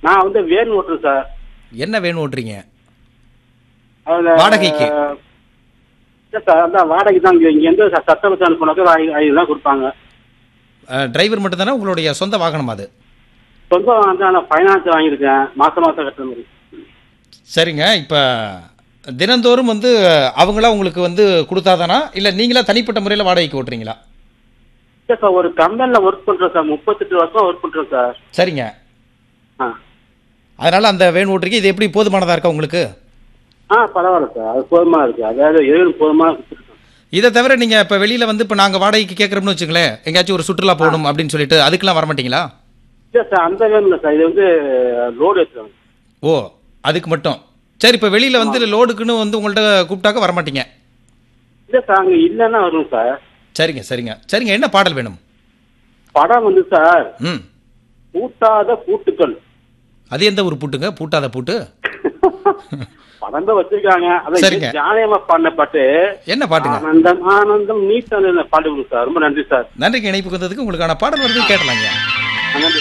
நான் வந்து வேன் ஓட்டுறேன் சார் என்ன வேணும் ஓட்டுறீங்க அதுல- வாடகைக்கு? இல்ல சார் அதான் வாடகை தான் இங்க இங்க இருந்து ச- சத்த வச்சு அனுப்புனாக்க ஐ- ஐநூறு தான் கொடுப்பாங்க டிரைவர் மட்டும் தானே உங்களுடைய சொந்த வாகனம் அது சொந்தம் வந்து நான் ஃபைனான்ஸ் வாங்கியிருக்கேன் மாசம் மாசம் கட்டுற மாதிரி சரிங்க இப்போ தினந்தோறும் வந்து அவங்களா உங்களுக்கு வந்து கொடுத்தாதானா இல்லை நீங்களா தனிப்பட்ட முறையில் வாடகைக்கு ஓட்டுறீங்களா இல்ல சார் ஒரு கம்பெனில ஒர்க் பண்றேன் சார் முப்பத்தெட்டு வருஷம் ஒர்க் பண்றேன் சார் சரிங்க ஆ அதனால் அந்த வேன் ஓட்டுறீங்க இது எப்படி போதுமானதாக இருக்கா உங்களுக்கு ஆ பரவாயில்ல சார் அது போதுமா இருக்கு அதாவது எழுபது போதுமா கொடுத்துருக்கேன் இதை தவிர நீங்கள் இப்போ வெளியில் வந்து இப்போ நாங்கள் வாடகைக்கு கேட்குறோம்னு வச்சுங்களேன் எங்கேயாச்சும் ஒரு சுற்றுலா போகணும் அப்படின்னு சொல்லிட்டு அதுக்கெல்லாம் வர மாட்டீங்களா இல்ல சார் அந்த வேன் இல்லை சார் இது வந்து லோடு ஏற்றுவாங்க ஓ அதுக்கு மட்டும் சரி இப்போ வெளியில் வந்து லோடுக்குன்னு வந்து உங்கள்கிட்ட கூப்பிட்டாக்க வர மாட்டீங்க இல்ல சார் அங்க இல்லைன்னா வரும் சார் சரிங்க சரிங்க சரிங்க என்ன பாடல் வேணும் படம் வந்து சார் ம் பூட்டாத பூட்டுக்கள் அது எந்த ஒரு பூட்டுங்க பூட்டாத பூட்டு படம் தான் வச்சிருக்காங்க சரிங்க. அதான் ஜாலியமா பாடின பாட்டு என்ன பாட்டுங்க ஆனந்தம் ஆனந்தம் நீ பாட்டு கொடுங்க சார் ரொம்ப நன்றி சார் நன்றிக்கு இணைப்புக்கு வந்ததுக்கு உங்களுக்கான பாடல் வருது கேட்டலாங்க நன்றி